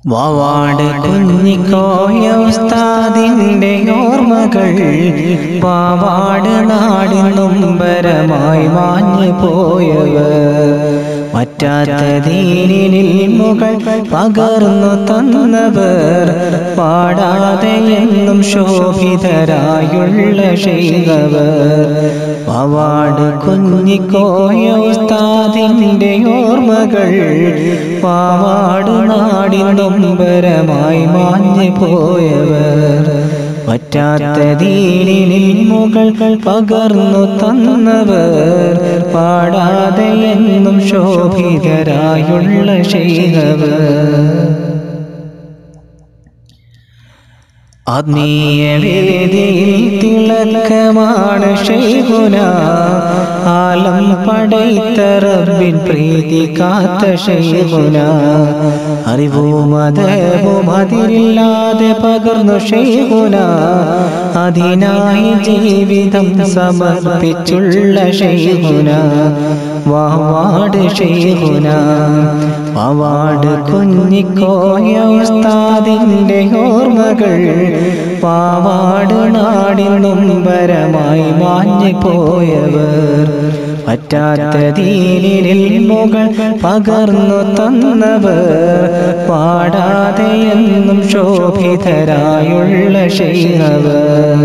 വാവാട് കുഞ്ഞിക്കോയ ഉസ്താദിന്റെ ഓർമ്മകൾ പാവാട് നാടിനും പരമായി മാഞ്ഞു പോയവർ മറ്റാത്ത ദീനിൽ മുകൾ പകർന്നു തന്നവർ പാടാതെ എന്നും ശോഭിതരായുള്ള ചെയ്തവർ പാവാട് കുഞ്ഞിക്കോയ ഉസ്താദിന്റെ ഓർമ്മകൾ പാവാട് നാടിനും പരമായി മാഞ്ഞു പോയവർ പറ്റാത്ത ദീനിൽ മുകൾ പകർന്നു തന്നവർ പാടാതെ എന്നും ശോഭിതരായുള്ള ചെയ്തവർ ആത്മീയ വേദിയിൽ തിളക്കമാണ് ഷെയ്ഖുന ആലം പടൈത്ത റബ്ബിൻ പ്രീതി കാത്ത ഷെയ്ഖുന അറിവും അതവും അതിരില്ലാതെ പകർന്നു ഷെയ്ഖുന അതിനായി ജീവിതം സമർപ്പിച്ചുള്ള ഷെയ്ഖുന വാവാട് ഷെയ്ഖുന വാവാട് കുഞ്ഞിക്കോയ ഉസ്താദിന്റെ ഓർമ്മകൾ പാവാട് നാടിനും പരമായി മാഞ്ഞു പോയവർ പറ്റാത്ത ദീനിൽ മുകൾ പകർന്നു തന്നവർ പാടാതെ എന്നും ശോഭിതരായുള്ള ശൈനവർ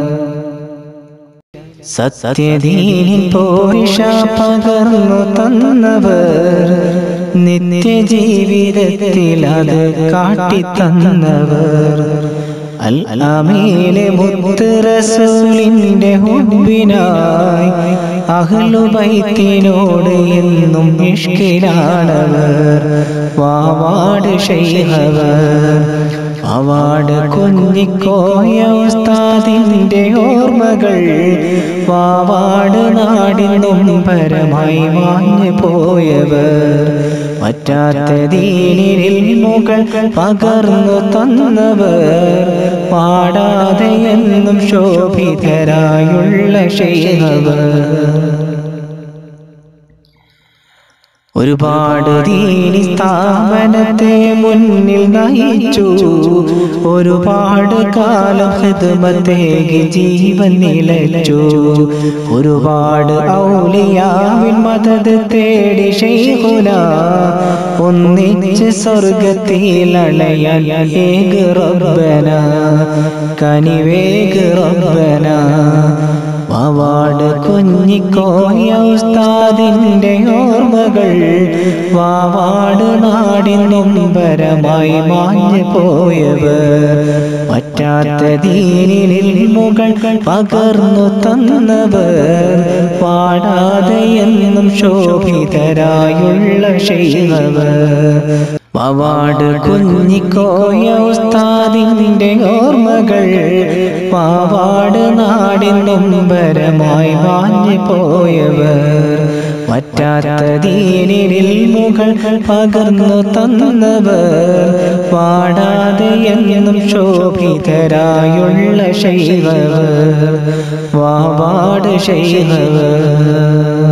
സത്യദീനിൻ പോരിഷ പകർന്നു തന്നവർ നിത്യജീവിതത്തിൽ അത് കാട്ടിത്തന്നവർ അൽ അമീലെ മുത്ത് റസൂലിന്റെ ഹുബിനായി അഹ്ലുബൈത്തിനോട് എന്നും ഇഷ്കിലാണവർ വാവാട് ശൈഹവർ വാവാട് കുഞ്ഞിക്കോയ ഉസ്താദിന്റെ ഓർമ്മകൾ വാവാട് നാടിനും പരമായി മാഞ്ഞു പോയവർ പറ്റാത്ത ദീനിൽ മുകൾ പകർന്നു തന്നവർ പാടാതെ എന്നും ശോഭിതരായുള്ള ശൈഹവർ ഒരുപാട് ദീനി സ്ഥാപനത്തെ മുന്നിൽ നയിച്ചു ഒരുപാട് കാലം ഹിദ്മത്തേക്ക് ജീവൻ നിലച്ചു ഒരുപാട് ഔലിയാവിൻ മദത് തേടി ശൈഖുന ഒന്നിച്ച് സ്വർഗത്തിൽ അണയാൻ ഏക റബ്ബന കനിവേക റബ്ബന വാവാട് കുഞ്ഞിക്കോയ ഉസ്താദിന്റെ ഓർമ്മകൾ വാവാട് നാടിനും പരമായി മാഞ്ഞു പോയവർ പറ്റാത്ത ദീനിൽ മുകൾ പകർന്നു തന്നവർ പാടാതെ എന്നും ശോഭിതരായുള്ള ശൈവർ പാവാട് കുഞ്ഞിക്കോയ ഉസ്താദിന്റെ ഓർമ്മകൾ പാവാട് നാടിനും പരമായി വാഞ്ഞു പോയവർ പറ്റാത്ത ദീനിൽ മുകൾ പകർന്നു തന്നവർ പാടാതെ എന്നും ശോഭിതരായുള്ള ശൈവർ വാവാട് ശൈവർ